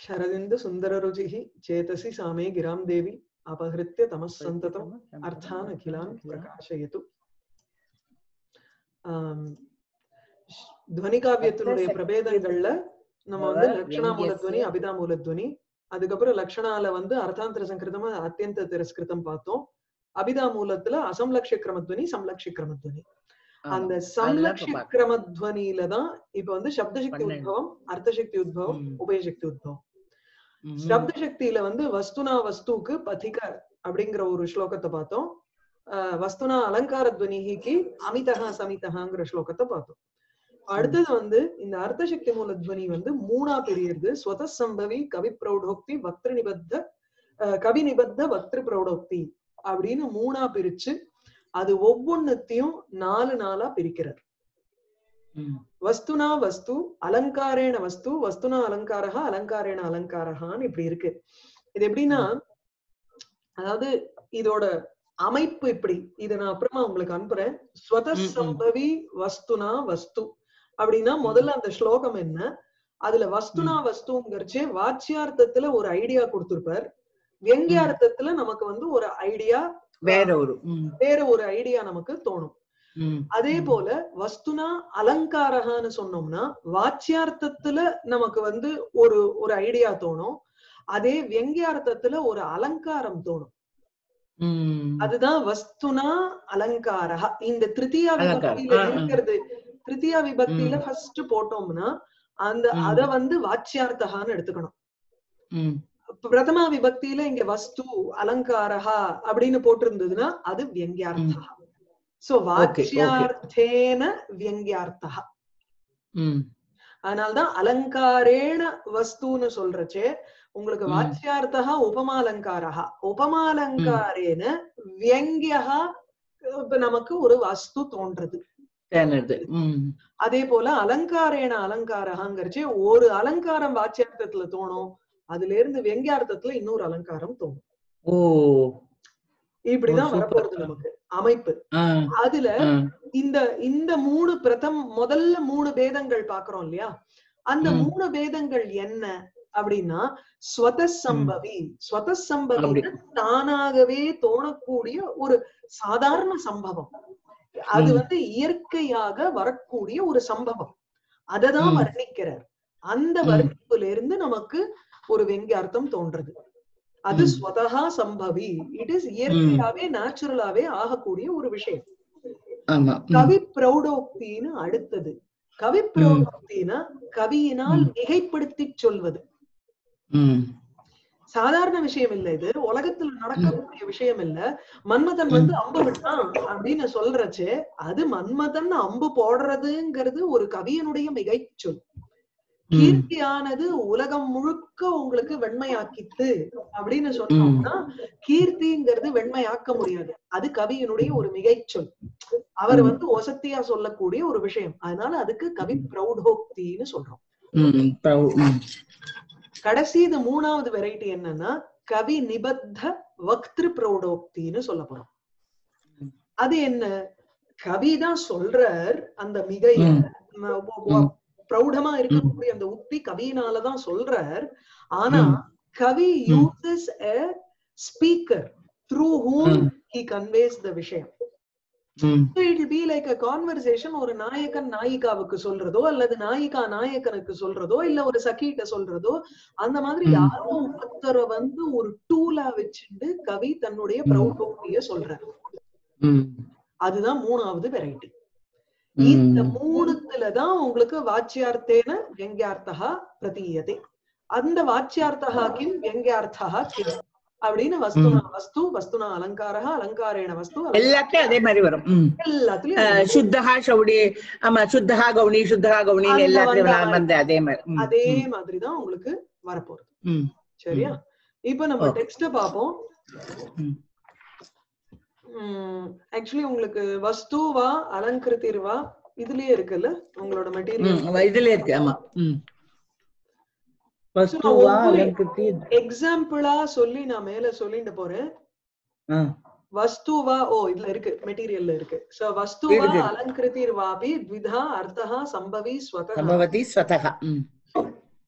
शरदिन्दु सुन्दररुचिः चेतसि सा मे गिरां देवी अपहृत्य तमः सन्ततम् अर्थान् अखिलान् प्रकाशयतु ஆம், ஷ்- துவனிகாவியத்தினுடைய பிரபேதங்கள்ல நம்ம வந்து லக்ஷணா மூலத்வனி அபிதா மூலத்வனி அதுக்கப்புறம் லக்ஷணால வந்து அர்த்தாந்தர சங்கிருதமா அத்தியந்த திரஸ்கிருதம் பார்த்தோம் அபிதா மூலத்துல அசம்லக்ஷ கிரமத்வனி சம்லக்ஷ கிரமத்வனி அந்த சம்லக்ஷ இப்ப பார்க்க- கிரமத்வனியில தான் இப்ப வந்து சப்தசக்தி பன்னெண்டு. உத்பவம் அர்த்தசக்தி உத்பவம் ம். உபயசக்தி உத்பவம் ம். சப்த சக்தியில வந்து வஸ்துனா வஸ்துக்கு பதிக அப்படிங்கிற ஒரு ஸ்லோகத்தை பார்த்தோம் அஹ் வஸ்துனா அலங்கார துவனிக்கு அமிதகா சமிதகாங்கிற ஸ்லோகத்தை பார்த்தோம் அடுத்தது வந்து இந்த அர்த்த சக்தி மூல துவனி வந்து மூணா பிரியுது ஸ்வத சம்பவி கவி பிரௌடோக்தி வக்திரு நிபத்த அஹ் கவி நிபத்த வக்திரு பிரௌடோக்தி அப்படின்னு மூணா பிரிச்சு அது ஒவ்வொன்னுத்தையும் நாலு நாளா பிரிக்கிறார் ம். வஸ்துனா வஸ்து அலங்காரேண வஸ்து வஸ்துனா அலங்காரஹா அலங்காரேண அலங்காரஹான்னு இப்படி இருக்கு இது எப்படின்னா அதாவது இதோட அமைப்பு இப்படி இத நான் அப்புறமா உங்களுக்கு அனுப்புறேன் ஸ்வத ம், ம். சம்பவி வஸ்துனா வஸ்து அப்படின்னா முதல்ல அந்த ஸ்லோகம் என்ன அதுல வஸ்துனா வஸ்துங்கிறச்சு வாச்சியார்த்தத்துல ஒரு ஐடியா கொடுத்திருப்பார் வெங்கியார்த்தத்துல நமக்கு வந்து ஒரு ஐடியா வேற ஒரு ம். வேற ஒரு ஐடியா நமக்கு தோணும் ம். அதே ம். போல வஸ்துனா அலங்காரகான்னு சொன்னோம்னா வாச்சியார்த்தத்துல நமக்கு வந்து ஒரு ஒரு ஐடியா தோணும் அதே வியங்கியார்த்தத்துல ஒரு அலங்காரம் தோணும் ம். அதுதான் வஸ்துனா அலங்காரஹா இந்த திருத்தியா அலங்காரம். விபக்தியில ஆ, ஆ. இருக்கிறது திருத்தியா விபக்தியில ம். ஃபர்ஸ்ட் போட்டோம்னா அந்த ம். அத வந்து வாச்சியார்த்தகான்னு எடுத்துக்கணும் ம். பிரதமா விபக்தியில இங்க வஸ்து அலங்காரஹா அப்படின்னு போட்டிருந்ததுன்னா அது வியங்கியார்த்தா சோ okay. வாச்சியார்த்தேன வியங்கியார்த்தா ம். அதனால்தான் அலங்காரேண வஸ்துன்னு சொல்றச்சே உங்களுக்கு ம். வாச்சியார்த்தா உபமாலங்காரா உபமாலங்காரேன வியங்கியா இப்ப நமக்கு ஒரு வஸ்து தோன்றது தேனது ம். அதே போல அலங்காரேன அலங்காரகாங்கிறச்சே ஒரு அலங்காரம் வாச்சியார்த்தத்துல தோணும் அதுல இருந்து வெங்கியார்த்தத்துல இன்னொரு அலங்காரம் தோணும் ஓ இப்படிதான் ஓ, super. வரப்போறது நமக்கு அமைப்பு ஆ, அதுல ஆ. இந்த இந்த மூணு பிரதம் முதல்ல மூணு பேதங்கள் பாக்குறோம் இல்லையா அந்த ம். மூணு பேதங்கள் என்ன அப்படின்னா ஸ்வத சம்பவி ஸ்வத அப்படி. சம்பவி தானாகவே தோணக்கூடிய ஒரு சாதாரண சம்பவம் அது ம். வந்து இயற்கையாக வரக்கூடிய ஒரு சம்பவம் அததான் ம். வர்ணிக்கிறார் அந்த ம். வர்ணிப்புல இருந்து நமக்கு ஒரு வெங்கியார்த்தம் தோன்றது அது ம். ஸ்வதகா சம்பவி இட் இஸ் இயற்கையாவே நேச்சுரலாவே ஆகக்கூடிய ஒரு விஷயம் ஆமா ம். கவி பிரௌடோக்தின்னு அடுத்தது கவி பிரௌடோக்தினா கவியினால் மிகைப்படுத்தி சொல்வது ம். சாதாரண விஷயம் இல்ல இது உலகத்துல நடக்கக்கூடிய விஷயம் இல்ல மன்மதன் வந்து அம்பு விட்டான் அப்படின்னு சொல்றச்சு அது மன்மதன் அம்பு போடுறதுங்கிறது ஒரு கவியனுடைய மிகைச்சொல் ம். கீர்த்தியானது உலகம் முழுக்க உங்களுக்கு வெண்மையாக்கித்து அப்படின்னு சொன்னோம்னா கீர்த்திங்கிறது வெண்மையாக்க முடியாது அது கவியினுடைய ஒரு மிகைச்சொல் அவர் ம். வந்து ஒசத்தியா சொல்லக்கூடிய ஒரு விஷயம் அதனால அதுக்கு கவி பிரௌடோக்தின்னு சொல்றோம் ம். பிரௌ- ம். கடைசி இது மூணாவது வெரைட்டி என்னன்னா கவி நிபத்த வக்திரு பிரௌடோக்தின்னு சொல்ல போறோம் ம். அது என்ன கவிதான் சொல்றார் அந்த மிகைய ம். ம- ஒ- ஒ- ம். பிரௌடமா இருக்கக்கூடிய அந்த உக்தி கவியினாலதான் சொல்றார் ஆனா ம். கவி hmm. Uses a speaker through whom hmm. He conveys the விஷயம் hmm. It be like a conversation ஒரு நாயகன் நாயிகாவுக்கு சொல்றதோ அல்லது நாயிகா நாயகனுக்கு சொல்றதோ இல்ல ஒரு சகிட்ட சொல்றதோ அந்த மாதிரி ம். யாரோ ஒருத்தரை வந்து ஒரு டூலா வச்சுட்டு கவி தன்னுடைய ம். பிரௌடோக்திய சொல்றாரு ம். அதுதான் மூணாவது வெரைட்டி ம். இந்த மூணுத்துலதான் உங்களுக்கு வாச்சியார்த்தேன வெங்கியார்த்தா பிரதீயதே அந்த வாச்சியார்த்தா கிம் வெங்கியார்த்தா கிம் அப்படின்னு வஸ்துனா வஸ்து வஸ்துனா அலங்காரா அலங்காரேண வஸ்து எல்லாத்தையும் அதே மாதிரி வரும் ம். எல்லாத்துலயும் அஹ், அது சுத்தஹா சௌடி ஆமா சுத்தஹா கவுனி சுத்தஹா கவுனின்னு அந்த எல்லாத்தையும் வந்த நான் வந்து அதே மாதிரி ம். அதே ம். மாதிரிதான் உங்களுக்கு வரப்போகுது ம். சரியா இப்ப நம்ம Okay. டெக்ஸ்ட பாப்போம் ம். ஆக்சுவலி உங்களுக்கு வஸ்துவா அலங்கிருத்திர்வா இதுலயே இருக்குல்ல உங்களோட மெட்டீரியல் ம். இதுல இருக்கு ஆமா ம். வஸ்துவா ஒவ்வொரு- அலங்கிருத்தி எக்ஸாம்பிளா சொல்லி நான் மேல சொல்லிட்டு போறேன் ஆ. வஸ்துவா ஓ இதுல இருக்கு மெட்டீரியல்ல இருக்கு சோ வஸ்துவா இருக்கு. அலங்கிருத்திர்வாபி த்விதா அர்த்தா சம்பவி ஸ்வதः சம்பவதி ஸ்வதஹா ம்.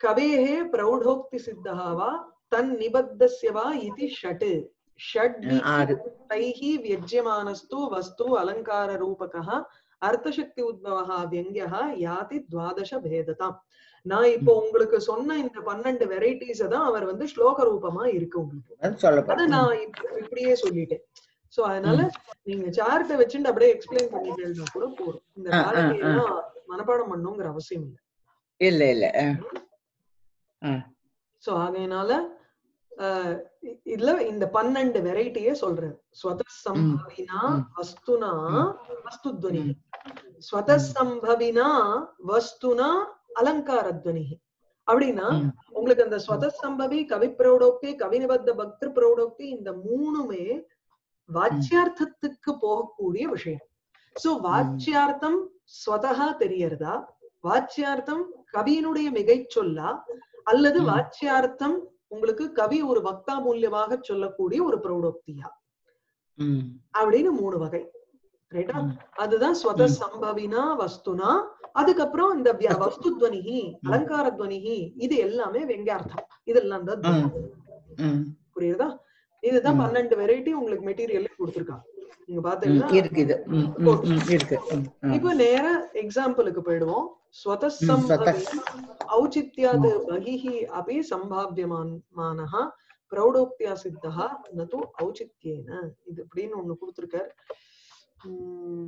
कवेः प्रौढोक्तिसिद्धः वा तन्निबद्धस्य वा इति षट् षड्भिः ஆறு तैः व्यज्यमानस्तु वस्तु अलङ्काररूपकः அர்த்தசக்தி உத்பவா வியங்கியா யாதி துவாதச பேததாம் நான் இப்போ உங்களுக்கு சொன்ன இந்த பன்னெண்டு வெரைட்டிஸ் தான் அவர் வந்து ஸ்லோக ரூபமா இருக்கு உங்களுக்கு அது சொல்ல அது போறேன் நான் இப்ப- இப்படியே சொல்லிட்டேன் சோ அதனால நீங்க சார்ட்டை வச்சுட்டு அப்படியே எக்ஸ்பிளைன் பண்ணிட்டேன்னா கூட போதும் இந்த ஆ, ஆ, காலத்தை ஆ. எல்லாம் மனப்பாடம் பண்ணுங்கிற அவசியம் இல்லை இல்ல இல்ல அஹ். அஹ். சோ ஆகையினால ஆஹ் இ- இதுல இந்த பன்னெண்டு வெரைட்டியே சொல்றேன் ஸ்வதசம்பவினா ம். வஸ்துனா ம். வஸ்துத்வனி ஸ்வதசம்பவினா வஸ்துனா அலங்காரத்வனி அப்படின்னா ம். உங்களுக்கு அந்த ஸ்வதசம்பவி கவி பிரௌடோக்தி கவிநிபத்த பக்திரு பிரௌடோக்தி இந்த மூணுமே வாச்சியார்த்தத்துக்கு போகக்கூடிய விஷயம் சோ வாச்சியார்த்தம் ஸ்வதகா தெரியறதா வாச்சியார்த்தம் கவியினுடைய மிகைச் சொல்லா அல்லது ம். வாச்சியார்த்தம் உங்களுக்கு கவி ஒரு வக்தா மூலியமாக சொல்லக்கூடிய ஒரு பிரௌடோக்தியா ம். அப்படின்னு மூணு வகை ரைட்டா ம். அதுதான் ஸ்வத ம். சம்பவினா வஸ்துனா அதுக்கப்புறம் இந்த விய- வஸ்து துவனிகி அலங்கார துவனிகி இது எல்லாமே வெங்கார்த்தம் இதெல்லாம் தான் ம். துவனி. ம். புரியுதா இதுதான் ம். பன்னெண்டு வெரைட்டி உங்களுக்கு மெட்டீரியல் கொடுத்திருக்காங்க நீங்க ம். பாத்தீங்கன்னா இருக்குது ம், ம், ம், இருக்கு ம், ம். இப்ப நேர எக்ஸாம்பிளுக்கு போயிடுவோம் ஸ்வதசம்பவி ஔச்சித்யாத் பகிஹி அபி சம்பாவியமானः பிரௌடோக்தியா சித்தः நது ஔச்சித்யேன இது அப்படின்னு ஒண்ணு கொடுத்திருக்கார் உம்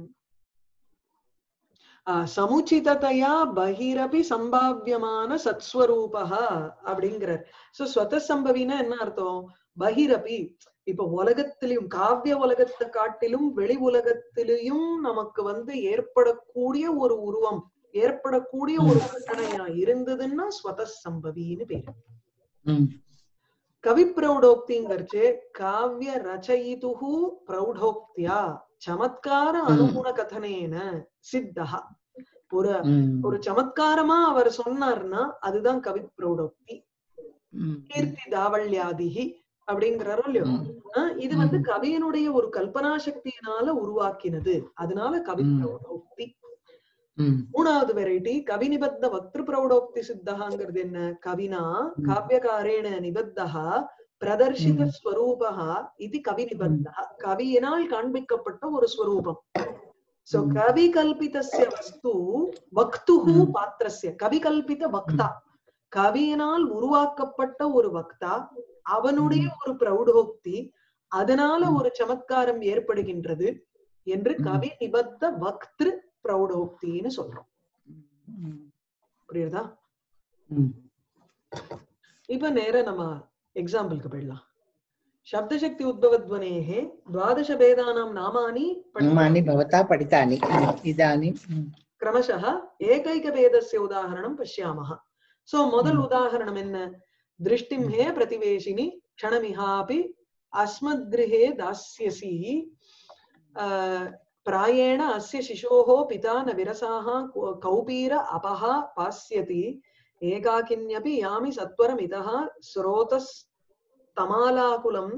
ஆஹ் சமுச்சிததையா பகிரபி சம்பாவியமான சத்ஸ்வரூபः அப்படிங்கிறார் சோ ஸ்வதசம்பவினா என்ன அர்த்தம் பகிரபி இப்ப உலகத்திலும் காவிய உலகத்தை காட்டிலும் வெளி உலகத்திலையும் நமக்கு வந்து ஏற்படக்கூடிய ஒரு உருவம் ஏற்படக்கூடிய ஒரு கட்டணையா இருந்ததுன்னா ஸ்வதசம்பவின்னு பேரு ம். கவி பிரௌடோக்திங்கிறச்சு காவிய ரச்சயிதுஹு பிரௌடோக்தியா சமத்கார அனுகுண கதனேன சித்தஹா ஒரு ம். ஒரு சமத்காரமா அவர் சொன்னார்னா அதுதான் கவி பிரௌடோக்தி ம். கீர்த்தி தாவல்யாதிகி அப்படிங்கிறாரோ இல்லையோ ம். ஆஹ் இது வந்து கவியனுடைய ஒரு கல்பனா சக்தியினால உருவாக்கினது அதனால கவி ம். பிரௌடோக்தி ம். மூணாவது வெரைட்டி கவி நிபத்த வக்திரு பிரௌடோக்தி சித்தகாங்கிறது என்ன கவினா காவியகாரேண நிபத்தா பிரதர்ஷித ம். ஸ்வரூபா இது கவி நிபத்தா கவியினால் காண்பிக்கப்பட்ட ஒரு ஸ்வரூபம் சோ ம். கவி கல்பிதஸ்ய வஸ்து வக்துஹு ம். பாத்திரஸ்ய கவி கல்பித வக்தா கவியினால் உருவாக்கப்பட்ட ஒரு வக்தா அவனுடைய ஒரு பிரௌடோக்தி அதனால ம். ஒரு சமத்காரம் ஏற்படுகின்றது என்று ம். கவி நிபத்த வக்திரு பிரௌடோக்தின்னு சொல்றோம் ம். புரியுதா ம். இப்ப நேரா நம்ம எக்ஸாம்பிளுக்கு போயிடலாம் சப்தசக்தி உத்பவத்வனேः द्वादश भेदानां नामानि नामानि भवता पठितानि ம். इदानीं ம். क्रमशः एकैकभेदस्य उदाहरणं पश्यामः सो முதல் உதாரணம் என்ன दृष्टिं हे प्रतिवेशिनि क्षणमिहापि अस्मद्गृहे दास्यसि अ, प्रायेण अस्य शिशोः पिता न विरसाः कौ- कौपीर अपः पास्यति एकाकिन्यपि यामि सत्वरमितः स्रोतस्तमालाकुलं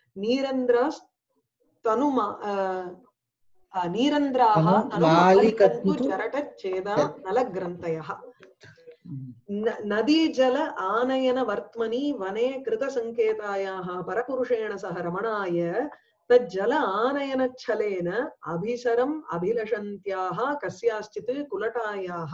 नीरन्द्रस्तनुमा अ, अ, नीरन्द्राः तनु तनुमालिकन्तु मालिकन्तु जरटच्छेदा नलग्रन्थयः ம். न- नदीजल आनयन वर्त्मनि वने कृतसङ्केतायाः परपुरुषेण सह रमणाय तज्जल आनयनच्छलेन अभिसरम् अभिलषन्त्याः कस्याश्चित् कुलटायाः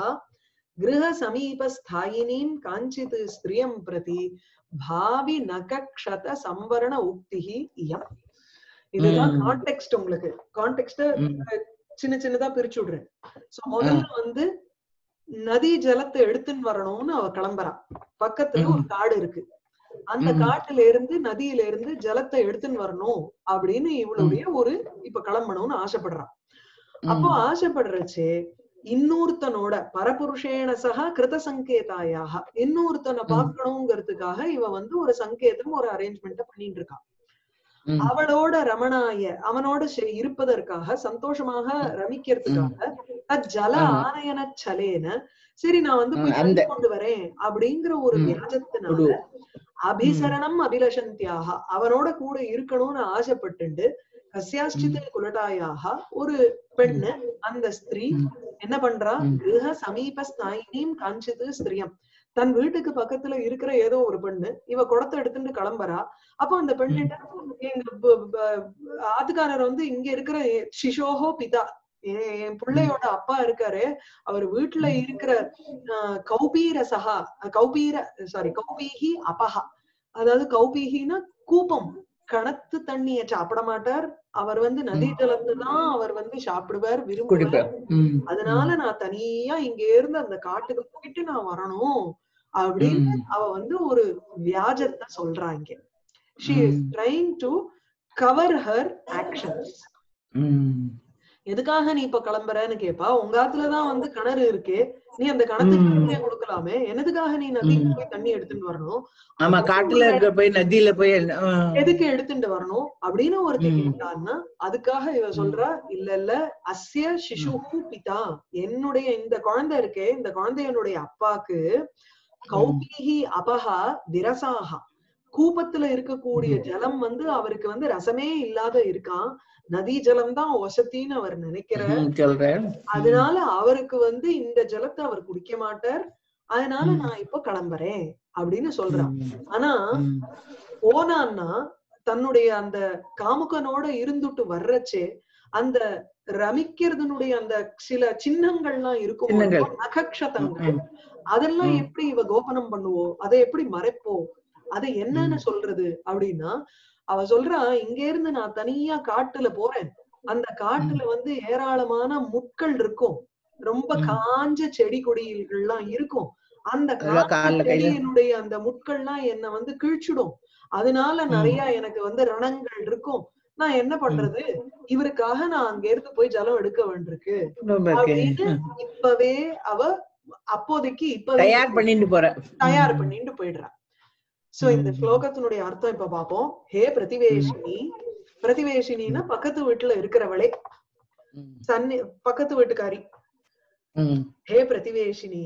गृहसमीपस्थायिनीं काञ्चित् स्त्रियं प्रति भावि नकक्षत संवरण उक्तिः इयम् இதுதான் ம். கான்டெக்ஸ்ட் உங்களுக்கு கான்டெக்ஸ்ட் ம். சின்ன சின்னதா பிரிச்சு விடுறேன் சோ முதல்ல வந்து நதி ஜலத்தை எடுத்துன்னு வரணும்னு அவ கிளம்புறா பக்கத்துல ஒரு காடு இருக்கு அந்த ம். காட்டுல இருந்து நதியில இருந்து ஜலத்தை எடுத்துன்னு வரணும் அப்படின்னு இவளுடைய ஒரு இப்ப கிளம்பணும்னு ஆசைப்படுறா அப்போ ஆசைப்படுறச்சு இன்னொருத்தனோட பரபுருஷேன சக கிருத சங்கேதாயாக இன்னொருத்தனை ம். பார்க்கணுங்கிறதுக்காக இவ வந்து ஒரு சங்கேதம் ஒரு அரேஞ்ச்மெண்ட் பண்ணிட்டு இருக்கா ம். அவளோட ரமணாய அவனோட சே- இருப்பதற்காக சந்தோஷமாக ரமிக்கிறதுக்காக ஜல ஆமா. ஆனயன சலேன சரி நான் வந்து போய் ம், அந்த- தண்ணி கொண்டு வரேன் அப்படிங்கிற ஒரு ம். வியாஜத்தினால குடு. அபிசரணம் அபிலஷந்தியாக அவனோட கூட இருக்கணும்னு ஆசைப்பட்டுண்டு கஸ்யாஷ்டித குலட்டாயாக ஒரு பெண்ணு அந்த ஸ்திரீ ம். என்ன பண்றா ம். கிரக சமீப ஸ்தாயினீம் காஞ்சிது ஸ்திரியம் தன் வீட்டுக்கு பக்கத்துல இருக்கிற ஏதோ ஒரு பெண்ணு இவ குடத்தை எடுத்துட்டு கிளம்புறா அப்போ அந்த பெண்ணிட்ட எங்க ப- ப- ஆத்துக்காரர் வந்து இங்க இருக்கிற சிசோஹோ பிதா என் என் பிள்ளையோட அப்பா இருக்காரு அவர் வீட்டுல இருக்கிற ஆஹ், கௌபீர சகா கௌபீர சாரி கௌபீஹி அபஹா அதாவது கௌபீகினா கூப்பம் கணத்து தண்ணிய சாப்பிட மாட்டார் அவர் வந்து நதி ஜலத்தை தான் அவர் வந்து சாப்பிடுவார் விரும்புவார் குடிப்பேன் ம், அதனால நான் தனியா இங்க இருந்து அந்த காட்டுக்கு போயிட்டு நான் வரணும் அப்படின்னு ம், அவ வந்து ஒரு வியாஜத்தை சொல்றாங்க she is hmm. Trying to cover her actions hmm. எதுக்காக நீ இப்ப கிளம்புறன்னு கேப்பா உங்க ஆத்துலதான் வந்து கிணறு இருக்கு நீ அந்த கிணத்துக்கு ம். தண்ணியை கொடுக்கலாமே என்னதுக்காக நீ நதிக்கு ம். போய் தண்ணி எடுத்துட்டு வரணும் ஆமா காட்டுல இருக்க போய் நதியில போய் ஆ. எதுக்கு எடுத்துட்டு வரணும் அப்படின்னு ஒருத்தர் ம். கேட்டான்னா அதுக்காக இவ சொல்றா இல்ல இல்ல அஸ்ய சிசுஹு பிதா என்னுடைய இந்த குழந்தை இருக்கே இந்த குழந்தையனுடைய அப்பாக்கு கௌபிகி அபஹா விரசாகா கூப்பத்துல இருக்கக்கூடிய ம். ஜலம் வந்து அவருக்கு வந்து ரசமே இல்லாத இருக்கான் நதி ஜலம் தான் ஒசத்தின்னு அவர் நினைக்கிற ம், சொல்றேன் அதனால அவருக்கு வந்து இந்த ஜலத்தை அவர் குடிக்க மாட்டார் அதனால ம். நான் இப்ப கிளம்புறேன் அப்படின்னு சொல்றான் ம், ஆனா ம், போனான்னா தன்னுடைய அந்த காமுகனோட இருந்துட்டு வர்றச்சே அந்த ரமிக்கிறதுனுடைய அந்த சில சின்னங்கள்லாம் இருக்கும் சின்னங்கள். நகக்ஷதங்கள் ம், அதெல்லாம் ம். எப்படி இவ கோபனம் பண்ணுவோம் அதை எப்படி மறைப்போம் அதை என்னன்னு ம். சொல்றது அப்படின்னா அவ சொல்றா இங்க இருந்து நான் தனியா காட்டுல போறேன் அந்த காட்டுல வந்து ஏராளமான முட்கள் இருக்கும் ரொம்ப ம். காஞ்ச செடி கொடிகள்லாம் இருக்கும் அந்த அதெல்லாம் காஞ்ச கால்ல கையில செடியினுடைய அந்த முட்கள்லாம் என்ன வந்து கிழிச்சிடும் அதனால ம். நிறைய எனக்கு வந்து ரணங்கள் இருக்கும் நான் என்ன பண்றது இவருக்காக நான் அங்க இருந்து போய் ஜலம் எடுக்க வேண்டியிருக்கு ரொம்ப இருக்கு. அப்படின்னு ம். இப்பவே அவ அப்போதைக்கு இப்பவே தயார் பண்ணிட்டு போற தயார் ம். பண்ணிட்டு போயிடுறா சோ இந்த ம். ஸ்லோகத்தினுடைய அர்த்தம் இப்ப பாப்போம் ஹே பிரதிவேஷினி பிரதிவேஷினின்னா பக்கத்து வீட்டுல இருக்கிறவளே ம். சன்னி பக்கத்து வீட்டுக்காரி ம். ஹே பிரதிவேஷினி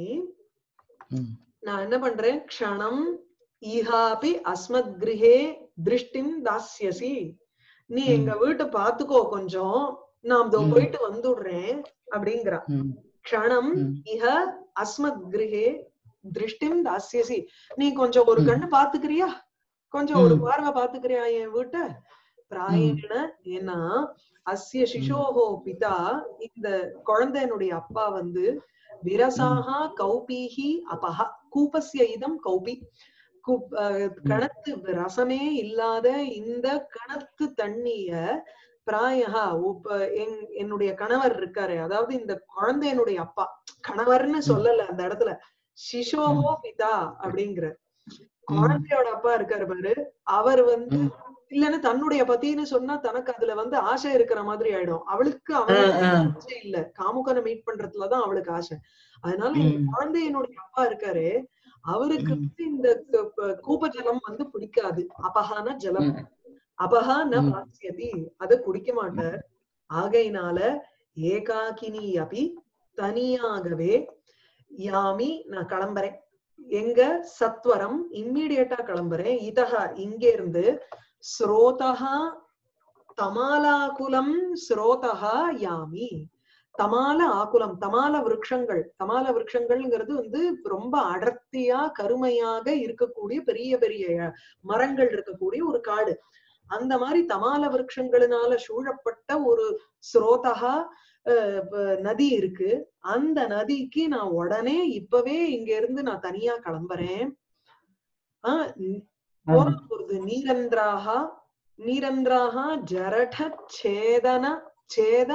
ம். நான் என்ன பண்றேன் க்ஷணம் ஈஹாபி அஸ்மத் கிரகே திருஷ்டிம் தாஸ்யசி நீ ம். எங்க வீட்டை பாத்துக்கோ கொஞ்சம் நான் இதோ ம். போயிட்டு வந்துடுறேன் அப்படிங்கிறா ம். க்ஷணம் ம். இஹ அஸ்மத் கிரகே திருஷ்டிம் தாஸ்யசி நீ கொஞ்சம் ஒரு ம். கண்ணு பாத்துக்கிறியா கொஞ்சம் ஒரு ம். பார்வை பாத்துக்கிறியா என் வீட்டை பிராயண ஏன்னா அஸ்ய சிசோஹோ பிதா இந்த குழந்தையனுடைய அப்பா வந்து விரசாகா கௌபீஹி அபஹா கூபஸ்ய இதம் கௌபி கூப் அஹ் கணத்து ரசமே இல்லாத இந்த கணத்து தண்ணிய பிராயஹா உப்ப என் என்னுடைய கணவர் இருக்காரு அதாவது இந்த குழந்தையனுடைய அப்பா கணவர்னு சொல்லல அந்த இடத்துல சிசோஹோ பிதா அப்படிங்கிற குழந்தையோட அப்பா இருக்காரு பாரு அவர் வந்து ம். இல்லன்னு தன்னுடைய பத்தின்னு சொன்னா தனக்கு அதுல வந்து ஆசை இருக்கிற மாதிரி ஆயிடும் அவளுக்கு ஆ, அவனுக்கு ஆ. ஆசை இல்ல காமுகனை மீட் பண்றதுலதான் அவளுக்கு ஆசை அதனால இந்த ம். குழந்தையினுடைய அப்பா இருக்காரு அவருக்கு ம். வந்து இந்த க- ப- கூப ஜலம் வந்து பிடிக்காது அபகான ஜலம் ம். அபகா ந ம். பாஸ்யதி அத குடிக்க மாட்டார் ஆகையினால ஏகாக்கினி அபி தனியாகவே யாமி நான் கிளம்புறேன் எங்க சத்வரம் இம்மீடியட்டா கிளம்புறேன் இதஹா இங்க இருந்து ஸ்ரோதஹா தமாலாகுலம் ஸ்ரோதஹா யாமி தமால ஆகுலம் தமால விருட்சங்கள் தமால விருட்சங்கள்ங்கிறது வந்து ரொம்ப அடர்த்தியா கருமையாக இருக்கக்கூடிய பெரிய பெரிய மரங்கள் இருக்கக்கூடிய ஒரு காடு அந்த மாதிரி தமால விருட்சங்களினால சூழப்பட்ட ஒரு ஸ்ரோதகா அஹ், ப- நதி இருக்கு அந்த நதிக்கு நான் உடனே இப்பவே இங்க இருந்து நான் தனியா கிளம்புறேன் ஆஹ் ந- போற போறது நீரந்திராகா நீரந்திராகா ஜரட சேதன சேத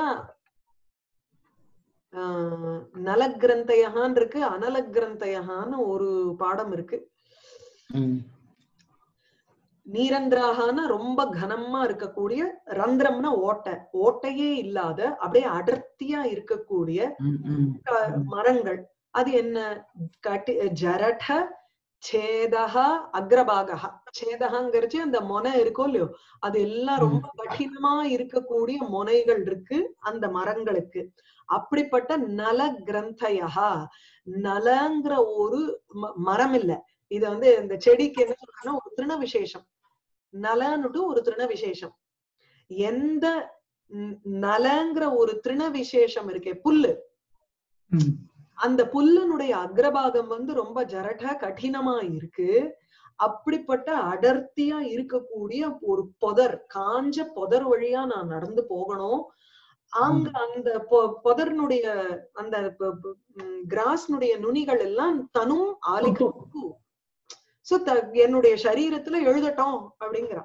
ஆஹ் நலக்கிரந்தயகான் இருக்கு அனலக்கிரந்தயகான்னு ஒரு பாடம் இருக்கு ம். நீரந்திராகான ரொம்ப கனமா இருக்கக்கூடிய ரந்திரம்னா ஓட்டை ஓட்டையே இல்லாத அப்படியே அடர்த்தியா இருக்கக்கூடிய ம். ம். க- மரங்கள் அது என்ன கட்டி ஜரட சேதகா அக்ரபாகா சேதகாங்கிறச்சு அந்த மொனை இருக்கோ இல்லையோ அது எல்லாம் ரொம்ப கடினமா இருக்கக்கூடிய மொனைகள் இருக்கு அந்த மரங்களுக்கு அப்படிப்பட்ட நல கிரந்தயா நலங்கிற ஒரு ம- மரம் இல்ல இத வந்து இந்த செடிக்கு என்ன சொல்றாங்கன்னா ஒரு திருண விசேஷம் நலன்னுட்டு ஒரு திருண விசேஷம் எந்த ந- நலங்கிற ஒரு திருண விசேஷம் இருக்கே புல்லு ம். அந்த புல்லனுடைய அக்ரபாகம் வந்து ரொம்ப ஜரட கடினமா இருக்கு அப்படிப்பட்ட அடர்த்தியா இருக்கக்கூடிய ஒரு பொதர் காஞ்ச பொதர் வழியா நான் நடந்து போகணும் அங்க அந்த பொ- பொதர்னுடைய அந்த கிராஸ்னுடைய நுனிகள் எல்லாம் தனும் ஆலிக்கு சோ என்னுடைய சரீரத்துல எழுதட்டும் அப்படிங்கிறான்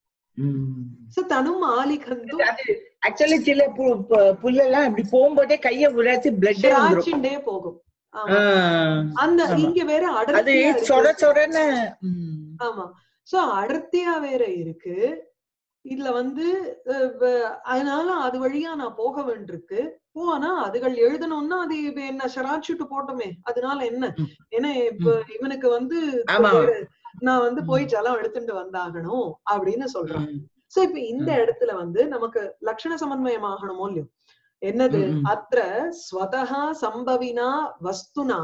ம். சோ தனும் ஆலிகந்து அது ஆக்சுவலி சில பு- பு- புல்லெல்லாம் இப்படி போகும்போதே கைய விடாச்சு பிளட் வந்துரும் திராட்சிண்டே போகும் ஆமா. ஆ. அந்த ஆமா. இங்க வேற அது அடர்த்தியா சொர இருக்கு. சொரன்னு ம். ஆமா சோ அடர்த்தியா வேற இருக்கு இதுல வந்து அஹ், வ- அதனால அது வழியா நான் போக வேண்டியிருக்கு போனா அதுகள் எழுதணும்னா அது இப்ப என்ன ஷராச்சுட்டு போட்டோமே அதனால என்ன ம். ஏன்னா இப்ப இவனுக்கு வந்து ஆமா. நான் வந்து போய் ஜலம் எடுத்துட்டு வந்தாகணும் அப்படின்னு சொல்றான் ம். சோ இப்ப இந்த இடத்துல வந்து நமக்கு லட்சண சமன்வயம் ஆகணுமோ இல்லையோ என்னது ம், ம். அത്ര ஸ்வதஹா சம்பவினா வஸ்துனா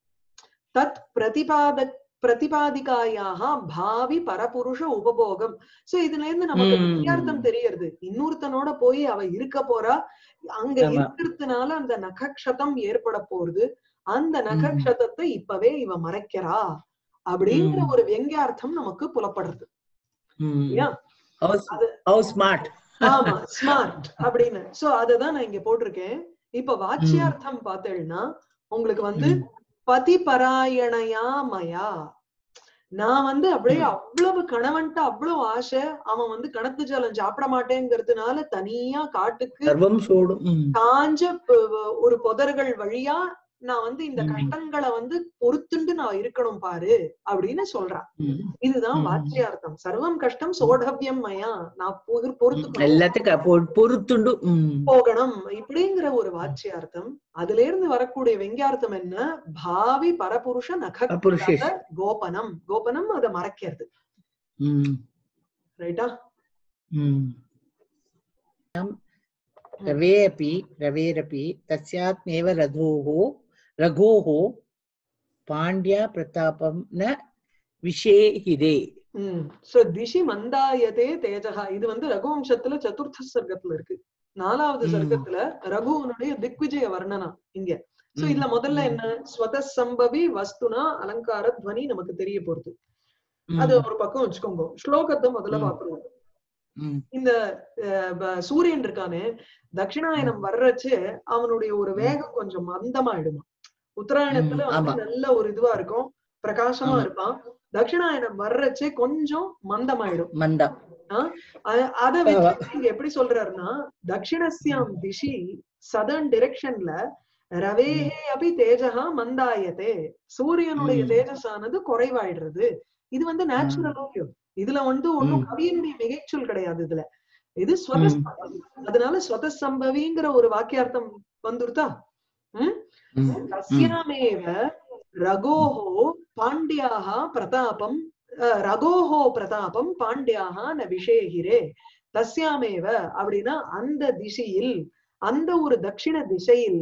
தத் பிரதிபாத பிரதிபாதிகாயாக பாவி பரபுருஷ உபபோகம் சோ இதுல இருந்து நமக்கு ம். வித்தியார்த்தம் தெரியறது இன்னொருத்தனோட போய் அவ இருக்க போறா அங்க ஆமா. இருக்கிறதுனால அந்த நகக்ஷதம் ஏற்பட போறது அந்த நகக்ஷதத்தை இப்பவே இவ மறைக்கிறா அப்படிங்கிற ம். ஒரு வெங்கியார்த்தம் நமக்கு புலப்படுறது ம். இல்லையா? How s- how smart. ஆமா ஸ்மார்ட் அப்படின்னு சோ அததான் நான் இங்க போட்டிருக்கேன் இப்ப வாச்சியார்த்தம் பார்த்தேன்னா உங்களுக்கு வந்து ம். பதி பராயணையா மயா நான் வந்து அப்படியே அவ்வளவு கணவன்ட்டு அவ்வளவு ஆசை அவன் வந்து கணத்து ஜலம் சாப்பிட மாட்டேங்கிறதுனால தனியா காட்டுக்கு சர்வம் சோடும் ம். காஞ்ச ப- வ- ஒரு புதர்கள் வழியா நான் வந்து இந்த ம். கஷ்டங்களை வந்து பொறுத்துண்டு நான் இருக்கணும் பாரு அப்படின்னு சொல்றான் ம். இதுதான் ம். வாச்சியார்த்தம் சர்வம் கஷ்டம் சோடவியம் மயா நான் பொறு- பொறுத்துக்கணும் எல்லாத்துக்கும் பொ- பொறுத்துண்டு ம். போகணும் இப்படிங்கிற ஒரு வாச்சியார்த்தம் அதுல இருந்து வரக்கூடிய வெங்கியார்த்தம் என்ன பாவி பரபுருஷ நக புருஷேஷ். கோபனம் கோபனம் அதை மறைக்கிறது ம். ரைட்டா ம். रवे अपि रवेरपि तस्यात्मेव रघोः रघोः पाण्ड्या प्रतापं न विषेहिरे உம் சோ திஷி மந்தாயதே தேஜகா இது வந்து ரகுவம்சத்துல சதுர்த்த சர்க்கத்துல இருக்கு நாலாவது ம். சர்க்கத்துல ரகுவனுடைய திக்விஜய வர்ணனா இங்க சோ ம். இதுல முதல்ல ம். என்ன ஸ்வத சம்பவி வஸ்துனா அலங்கார துவனி நமக்கு தெரிய போறது ம். அது ஒரு பக்கம் வச்சுக்கோங்க ஸ்லோகத்தை முதல்ல ம். பாத்துருவோம் ம். இந்த அஹ், ப- சூரியன் இருக்கானே தட்சிணாயனம் வர்றச்சு அவனுடைய ஒரு வேகம் கொஞ்சம் மந்தமாயிடுமா உத்தராயணத்துல ம், வந்து ஆமா. நல்ல ஒரு இதுவா இருக்கும் பிரகாசமா ஆமா. இருப்பான் தட்சிணாயனம் வர்றச்சே கொஞ்சம் மந்தமாயிடும் மந்தா அ- அத வச்சு இங்க எப்படி சொல்றாருன்னா தட்சிணஸ்யாம் திஷி சதர்ன் டிரெக்ஷன்ல ரவேஹே அபி தேஜகா மந்தாயதே சூரியனுடைய ம். தேஜஸானது குறைவாயிடுறது இது வந்து நேச்சுரல் இதுல வந்து ஒண்ணும் ம். கவியினுடைய மிகைச்சொல் கிடையாது இதுல இது ஸ்வதசம்பவி அதனால ஸ்வதசம்பவிங்கிற ஒரு வாக்கியார்த்தம் வந்துருதா ம் ம். தஸ்யாமேவ ரகோஹோ பாண்டியாக பிரதாபம் அஹ், ரகோஹோ பிரதாபம் பாண்டியாக ந விஷேகிரே தஸ்யாமேவ அப்படின்னா அந்த திசையில் அந்த ஒரு தட்சிண திசையில்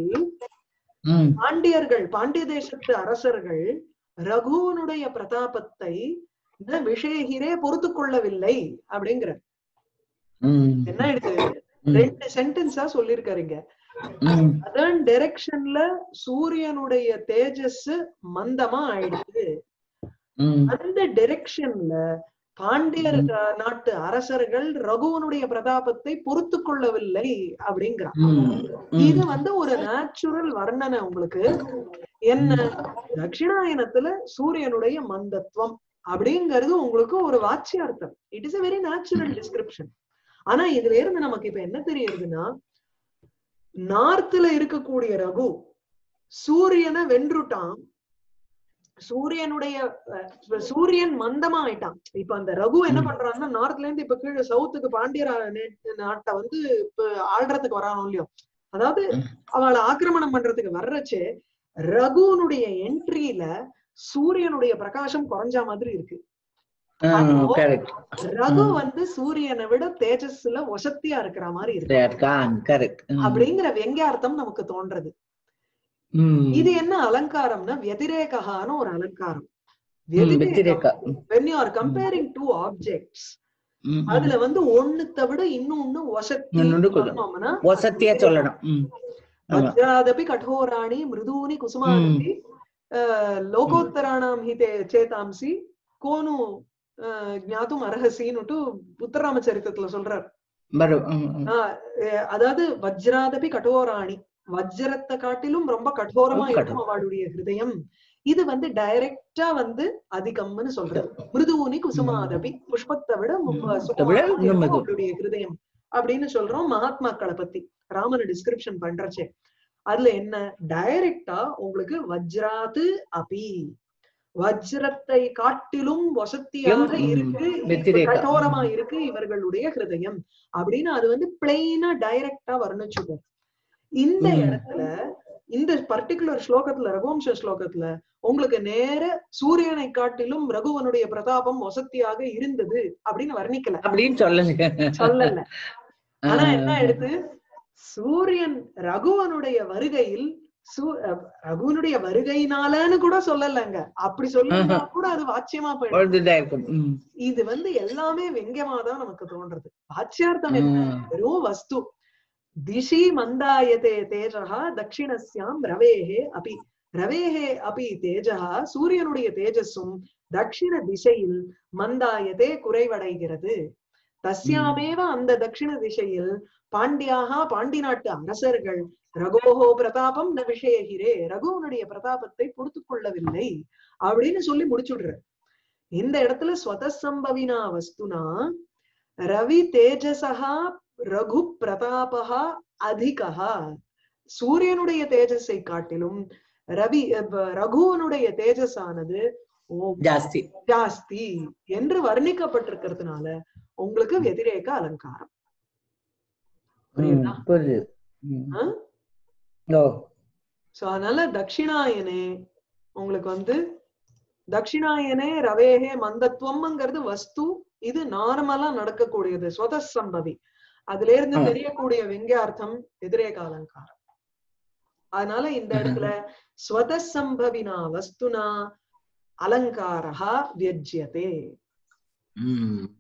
ம். பாண்டியர்கள் பாண்டிய தேசத்து அரசர்கள் ரகுவனுடைய பிரதாபத்தை ந விஷேகிரே பொறுத்து கொள்ளவில்லை அப்படிங்கிற ம். என்ன எடுத்து ம். ரெண்டு சென்டென்ஸா சொல்லிருக்காருங்க ம். அதன் டைரக்ஷன்ல சூரியனுடைய தேஜஸ் மந்தமா ஆயிடுது ம். அந்த டைரக்ஷன்ல பாண்டியர் ம். அஹ், நாட்டு அரசர்கள் ரகுவனுடைய பிரதாபத்தை பொறுத்து கொள்ளவில்லை அப்படிங்கிறான் ம். இது வந்து ஒரு நேச்சுரல் வர்ணனை உங்களுக்கு என்ன தட்சிணாயனத்துல சூரியனுடைய மந்தத்துவம் அப்படிங்கிறது உங்களுக்கு ஒரு வாச்சியார்த்தம் it is a very natural description ஆனா இதுல இருந்து நமக்கு இப்ப என்ன தெரியுதுன்னா நார்த்ல இருக்கக்கூடிய ரகு சூரியனை வென்றுட்டான் சூரியனுடைய அஹ், சூரியன் மந்தமா ஆயிட்டான் இப்ப அந்த ரகு என்ன ம். பண்றான்னா நார்த்ல இருந்து இப்ப கீழே சவுத்துக்கு பாண்டியர் நே- நாட்டை வந்து இப்ப ஆள்றதுக்கு வரானோ இல்லையோ அதாவது ம். அவளை ஆக்கிரமணம் பண்றதுக்கு வர்றச்சே ரகுனுடைய என்ட்ரியில சூரியனுடைய பிரகாசம் குறைஞ்ச மாதிரி இருக்கு ஆ, அப்போ correct. ரகு ம். வந்து சூரியனை விட தேஜஸ்ல வசத்தியா இருக்கிற மாதிரி இருக்கு They are gone. Correct. ம். அப்படிங்கிற வெங்கியார்த்தம் நமக்கு தோன்றது ம். இது என்ன அலங்காரம்னா வெதிரேகான ஒரு அலங்காரம் ம், வெத்திரேகா. ம். when you are comparing two objects ம். அதுல வந்து ஒண்ணுத்த விட இன்னொன்னு வசத்தி இன்னொன்னு கொஞ்சம் சொன்னோம்னா வசத்தியா சொல்லணும் ம். ஆமா. வஜ்ராதபி கடோராணி மிருதூனி குசுமானபி அஹ், லோகோத்தராணாம் ஹி தே சேதாம்சி கோனு அஹ், ஞாத்தும் அர்ஹசின்னுட்டு உத்தராமச்சரித்தத்துல சொல்றார் வரும் ம், ம். ஆஹ் அஹ் அதாவது வஜ்ராதபி கடோராணி வஜ்ரத்தை காட்டிலும் ரொம்ப கடோரமா ரொம்ப இருக்கும் அவளுடைய ஹிருதயம் இது வந்து டைரக்டா வந்து அதிகம்னு சொல்றது மிருதுவுனி குசுமாதபி புஷ்பத்தை விட மு- ம். சுகமா விட இருக்கும் இன்னும் மெது. அவளுடைய ஹிருதயம் அப்படின்னு சொல்றோம் மகாத்மாக்களை பத்தி ராமனை டிஸ்கிரிப்ஷன் பண்றச்சே அதுல என்ன டைரக்டா உங்களுக்கு வஜ்ராது அபி வஜ்ரத்தை காட்டிலும் வசத்தியாக ம். இருக்கு வெத்திரேகா. கடோரமா இருக்கு இவர்களுடைய ஹிருதயம் அப்படின்னு அது வந்து பிளெயினா டைரக்டா வர்ணிச்சுடும் இந்த ம். இடத்துல இந்த பர்டிகுலர் ஸ்லோகத்துல ரகுவம்ச ஸ்லோகத்துல உங்களுக்கு நேர சூரியனை காட்டிலும் ரகுவனுடைய பிரதாபம் வசத்தியாக இருந்தது அப்படின்னு வர்ணிக்கல அப்படின்னு சொல்லுங்க சொல்லல ஆனா என்ன ஆஹ் எடுத்து சூரியன் ரகுவனுடைய வருகையில் சூ- அஹ் ரகுவனுடைய வருகையினாலன்னு கூட சொல்லலங்க அப்படி சொல்லா கூட அது வாச்சியமா போயிடும் பொழுதுதான் இருக்கும் ம். இது வந்து எல்லாமே வெங்கமா தான் நமக்கு தோன்றது வாச்சியார்த்தம் என்ன ம். வெறும் வஸ்து திஷி மந்தாயதே தேஜா தட்சிணஸ்யாம் ரவேஹே அபி ரவேஹே அபி தேஜா சூரியனுடைய தேஜஸும் தட்சிண திசையில் மந்தாயதே குறைவடைகிறது தஸ்யாமேவ அந்த தட்சிண திசையில் பாண்டியாக பாண்டி நாட்டு அரசர்கள் ரகோஹோ பிரதாபம் ந விஷயகிரே ரகுவனுடைய பிரதாபத்தை பொறுத்து கொள்ளவில்லை அப்படின்னு சொல்லி முடிச்சுடுற இந்த இடத்துல ஸ்வதசம்பவினா வஸ்துனா ரவி தேஜசா ரகு பிரதாபா அதிகா சூரியனுடைய தேஜஸை காட்டிலும் ரவி அஹ், ரகுவனுடைய தேஜஸானது ஓ ஜாஸ்தி ஜாஸ்தி என்று வர்ணிக்கப்பட்டிருக்கிறதுனால உங்களுக்கு வெதிரேக அலங்காரம் ம், புரியுதா புரியுது ம். ஆ? ஓ சோ அதனால தட்சிணாயனே உங்களுக்கு வந்து தட்சிணாயனே ரவேஹே மந்தத்துவம்ங்கிறது வஸ்து இது நார்மலா நடக்கக்கூடியது ஸ்வதசம்பவி அதுல இருந்து ஆ. தெரியக்கூடிய வெங்கியார்த்தம் எதிரேக அலங்காரம் அதனால இந்த இடத்துல ஸ்வதசம்பவினா வஸ்துனா அலங்காரா வியஜ்யதே ம்